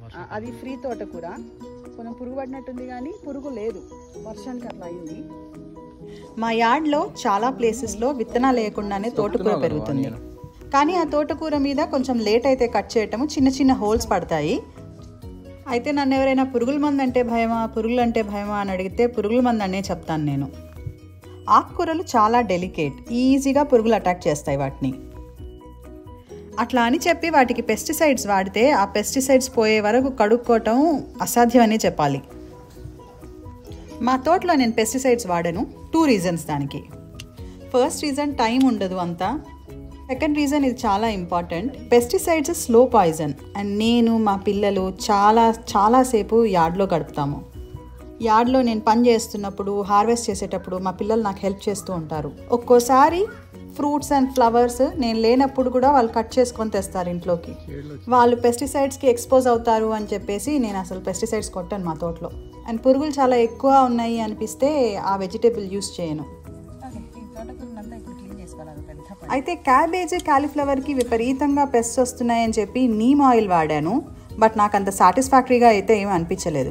ఆ, అది ఫ్రీ తోటకూర కొంచెం పురుగు పడినట్టుంది కానీ పురుగు లేదు వర్షానికి అట్లా అయింది మా యార్డ్లో చాలా ప్లేసెస్లో విత్తనాలు లేకుండానే తోటకూర పెరుగుతుంది కానీ ఆ తోటకూర మీద కొంచెం లేట్ అయితే కట్ చేయటము చిన్న చిన్న హోల్స్ పడతాయి అయితే నన్ను ఎవరైనా పురుగుల మందు అంటే భయమా పురుగులు అంటే భయమా అని అడిగితే పురుగుల మందు అనే చెప్తాను నేను ఆకుకూరలు చాలా డెలికేట్ ఈజీగా పురుగులు అటాక్ చేస్తాయి వాటిని అట్లా అని చెప్పి వాటికి పెస్టిసైడ్స్ వాడితే ఆ పెస్టిసైడ్స్ పోయే వరకు కడుక్కోవటం అసాధ్యమనే చెప్పాలి మా తోటలో నేను పెస్టిసైడ్స్ వాడను టూ రీజన్స్ దానికి ఫస్ట్ రీజన్ టైం ఉండదు అంతా సెకండ్ రీజన్ ఇది చాలా important pesticides slow poison and నేను మా పిల్లలు చాలా చాలాసేపు యార్డ్లో గడుపుతాము యార్డ్లో నేను పని చేస్తున్నప్పుడు హార్వెస్ట్ చేసేటప్పుడు మా పిల్లలు నాకు హెల్ప్ చేస్తూ ఉంటారు ఒక్కోసారి ఫ్రూట్స్ అండ్ ఫ్లవర్స్ నేను లేనప్పుడు కూడా వాళ్ళు కట్ చేసుకొని తెస్తారు ఇంట్లోకి వాళ్ళు పెస్టిసైడ్స్కి ఎక్స్పోజ్ అవుతారు అని చెప్పేసి నేను అసలు పెస్టిసైడ్స్ కొట్టాను మా తోటలో అండ్ పురుగులు చాలా ఎక్కువ ఉన్నాయి అనిపిస్తే ఆ వెజిటేబుల్ యూస్ చేయను ఓకే ఈ తోటకూరనంతా ఇప్పుడు క్లీన్ చేసుకోవాలి అది పెద్ద పని అయితే క్యాబేజ్ కాలీఫ్లవర్కి విపరీతంగా పెస్ట్ వస్తున్నాయని చెప్పి నీమ్ ఆయిల్ వాడాను బట్ నాకు అంత సాటిస్ఫాక్టరీగా అయితే ఏమీ అనిపించలేదు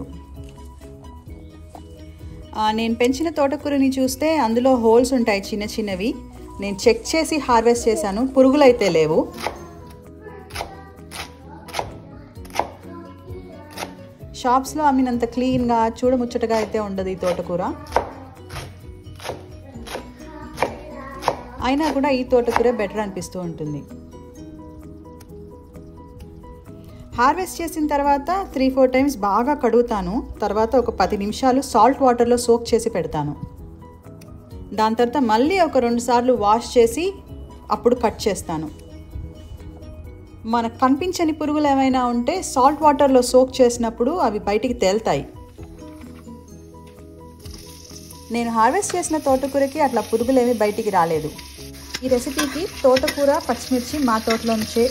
ఆ, నేను పెంచిన తోటకూరని చూస్తే అందులో హోల్స్ ఉంటాయి చిన్న చిన్నవి నేను చెక్ చేసి హార్వెస్ట్ చేశాను పురుగులు అయితే లేవు షాప్స్లో అమ్మినంత క్లీన్గా చూడముచ్చటగా అయితే ఉండదు ఈ తోటకూర అయినా కూడా ఈ తోటకూర బెటర్ అనిపిస్తూ ఉంటుంది హార్వెస్ట్ చేసిన తర్వాత త్రీ ఫోర్ టైమ్స్ బాగా కడుగుతాను తర్వాత ఒక పది నిమిషాలు సాల్ట్ వాటర్లో సోక్ చేసి పెడతాను దాని తర్వాత మళ్ళీ ఒక రెండు సార్లు వాష్ చేసి అప్పుడు కట్ చేస్తాను మనకు కనిపించని పురుగులు ఏమైనా ఉంటే సాల్ట్ వాటర్లో సోక్ చేసినప్పుడు అవి బయటికి తేలుతాయి నేను హార్వెస్ట్ చేసిన తోటకూరకి అట్లా పురుగులేమి బయటికి రాలేదు ఈ రెసిపీకి తోటకూర పచ్చిమిర్చి మా తోటలో నుంచే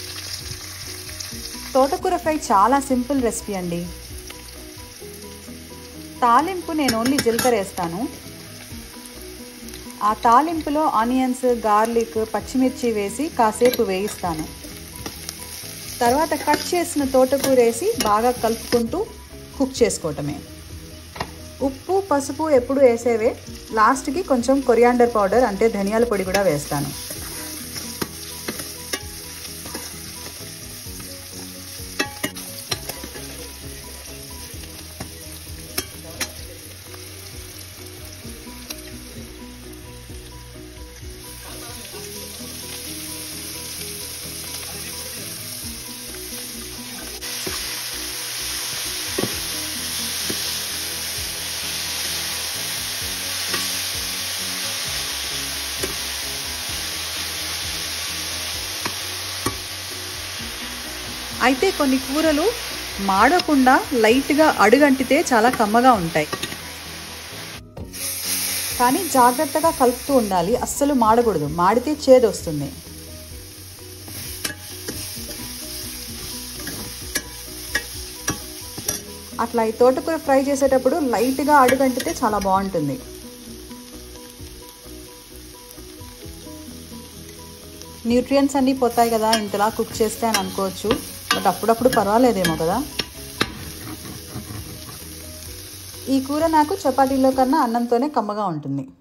తోటకూర ఫ్రై చాలా సింపుల్ రెసిపీ అండి తాలింపు నేను ఓన్లీ జీలకర్ర వేస్తాను ఆ తాలింపులో ఆనియన్స్ గార్లిక్ పచ్చిమిర్చి వేసి కాసేపు వేయిస్తాను తర్వాత కట్ చేసిన తోటకూర వేసి బాగా కలుపుకుంటూ కుక్ చేసుకోవటమే ఉప్పు పసుపు ఎప్పుడు వేసేవే లాస్ట్కి కొంచెం కొరియాండర్ పౌడర్ అంటే ధనియాల పొడి కూడా వేస్తాను అయితే కొన్ని కూరలు మాడకుండా లైట్గా అడుగంటితే చాలా కమ్మగా ఉంటాయి కానీ జాగ్రత్తగా కలుపుతూ ఉండాలి అస్సలు మాడకూడదు మాడితే చేదు వస్తుంది అట్లా ఈ తోటకూర ఫ్రై చేసేటప్పుడు లైట్గా అడుగంటితే చాలా బాగుంటుంది న్యూట్రియంట్స్ అన్నీ పోతాయి కదా ఇంతలా కుక్ చేస్తే అని అనుకోవచ్చు బట్ అప్పుడప్పుడు పర్వాలేదేమో కదా ఈ కూర నాకు చపాతీలో కన్నా అన్నంతోనే కమ్మగా ఉంటుంది